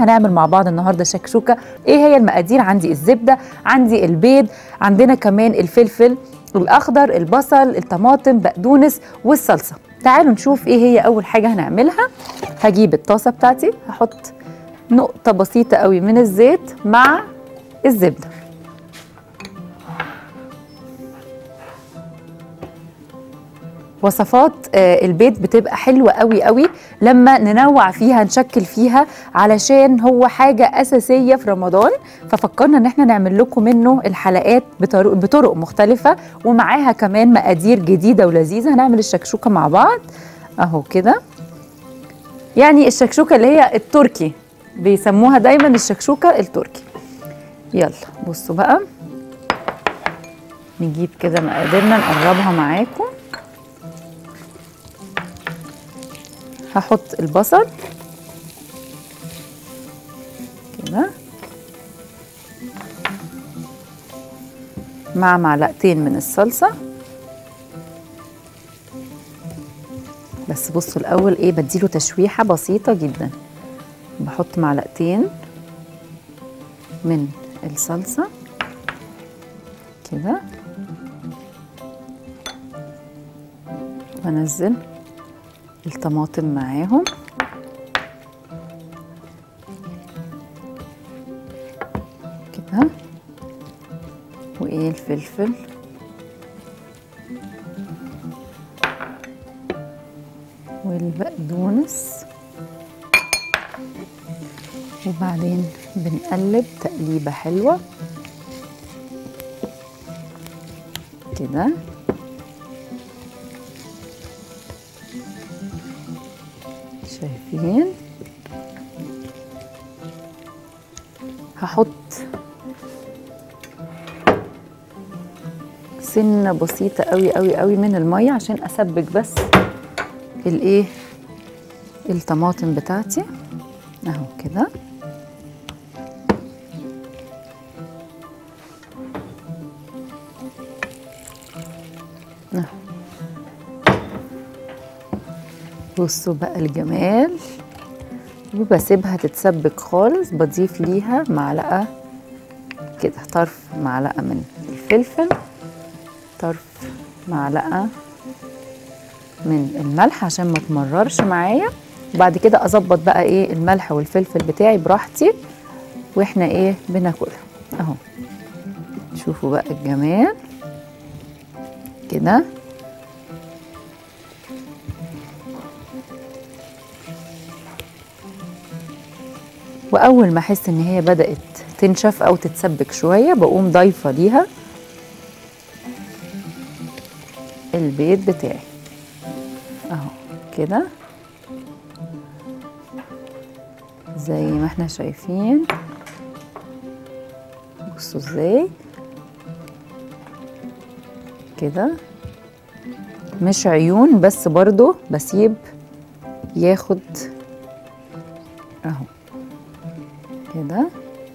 هنعمل مع بعض النهارده شكشوكه ايه هي المقادير عندي الزبده عندي البيض عندنا كمان الفلفل الاخضر البصل الطماطم بقدونس والصلصه تعالوا نشوف ايه هي اول حاجه هنعملها هجيب الطاسه بتاعتي هحط نقطه بسيطه قوي من الزيت مع الزبده وصفات آه، البيت بتبقى حلوة قوي قوي لما ننوع فيها نشكل فيها علشان هو حاجة أساسية في رمضان ففكرنا ان احنا نعمل لكم منه الحلقات بطرق, بطرق مختلفة ومعاها كمان مقادير جديدة ولذيذة هنعمل الشكشوكة مع بعض اهو كده يعني الشكشوكة اللي هي التركي بيسموها دايما الشكشوكة التركي يلا بصوا بقى نجيب كده مقاديرنا نقربها معاكم هحط البصل كده مع معلقتين من الصلصة بس بصوا الأول إيه بديله تشويحة بسيطة جدا بحط معلقتين من الصلصة كده وانزل الطماطم معاهم كده وايه الفلفل والبقدونس وبعدين بنقلب تقليبة حلوة كده شايفين هحط سنة بسيطة قوي قوي قوي من المية عشان أسبك بس الايه الطماطم بتاعتي اهو كده اهو بصوا بقى الجمال وبسيبها تتسبك خالص بضيف ليها معلقة كده طرف معلقة من الفلفل طرف معلقة من الملح عشان ما تمررش معايا وبعد كده اظبط بقى ايه الملح والفلفل بتاعي براحتي واحنا ايه بناكلها اهو شوفوا بقى الجمال كده واول ما احس ان هي بدات تنشف او تتسبك شويه بقوم ضايفه ليها البيض بتاعي اهو كده زي ما احنا شايفين بصوا ازاي كده مش عيون بس برضو بسيب ياخد اهو كده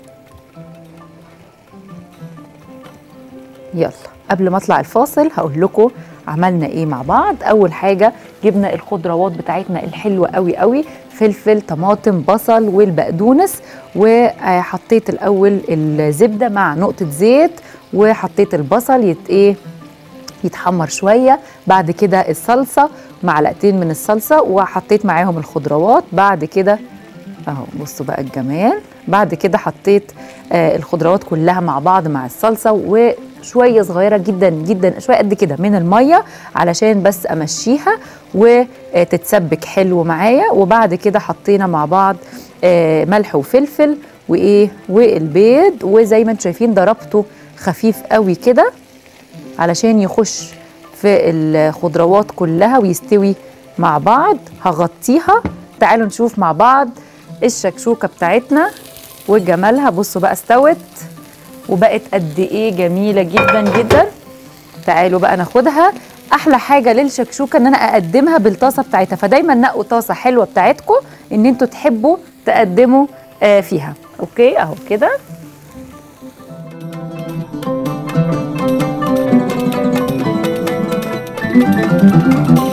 يلا قبل ما اطلع الفاصل هقول لكم عملنا ايه مع بعض اول حاجه جبنا الخضروات بتاعتنا الحلوه قوي قوي فلفل طماطم بصل والبقدونس وحطيت الاول الزبده مع نقطه زيت وحطيت البصل يت ايه يتحمر شويه بعد كده الصلصه معلقتين من الصلصه وحطيت معاهم الخضروات بعد كده اهو بصوا بقى الجمال بعد كده حطيت آه الخضروات كلها مع بعض مع الصلصه وشويه صغيره جدا جدا شويه قد كده من الميه علشان بس امشيها وتتسبك حلو معايا وبعد كده حطينا مع بعض آه ملح وفلفل وايه والبيض وزي ما انتم شايفين ضربته خفيف قوي كده علشان يخش في الخضروات كلها ويستوي مع بعض هغطيها تعالوا نشوف مع بعض الشكشوكه بتاعتنا وجمالها بصوا بقى استوت وبقت قد ايه جميله جدا جدا تعالوا بقى ناخدها احلى حاجه للشكشوكه ان انا اقدمها بالطاسه بتاعتها فدايما نقوا طاسه حلوه بتاعتكم ان انتوا تحبوا تقدموا آه فيها اوكي اهو كده thank you